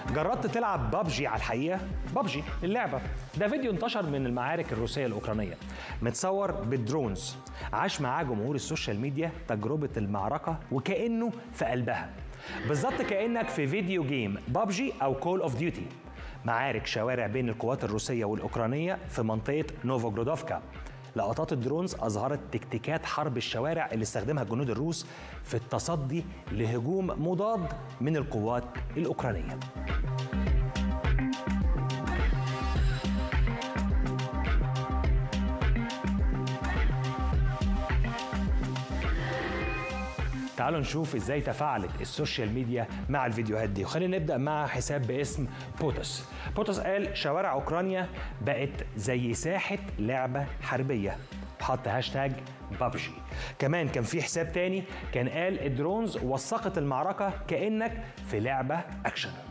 جربت تلعب بابجي على الحقيقه بابجي اللعبه ده فيديو انتشر من المعارك الروسيه الاوكرانيه متصور بالدرونز عاش معاه جمهور السوشيال ميديا تجربه المعركه وكانه في قلبها بالظبط كانك في فيديو جيم بابجي او كول اوف ديوتي معارك شوارع بين القوات الروسيه والاوكرانيه في منطقه نوفوجرودوفكا لقطات الدرونز أظهرت تكتيكات حرب الشوارع اللي استخدمها الجنود الروس في التصدي لهجوم مضاد من القوات الأوكرانية تعالوا نشوف ازاي تفاعلت السوشيال ميديا مع الفيديوهات دي وخلينا نبدا مع حساب باسم بوتوس بوتوس قال شوارع اوكرانيا بقت زي ساحه لعبه حربيه حط هاشتاج بابجي كمان كان في حساب تاني كان قال الدرونز وثقت المعركه كانك في لعبه اكشن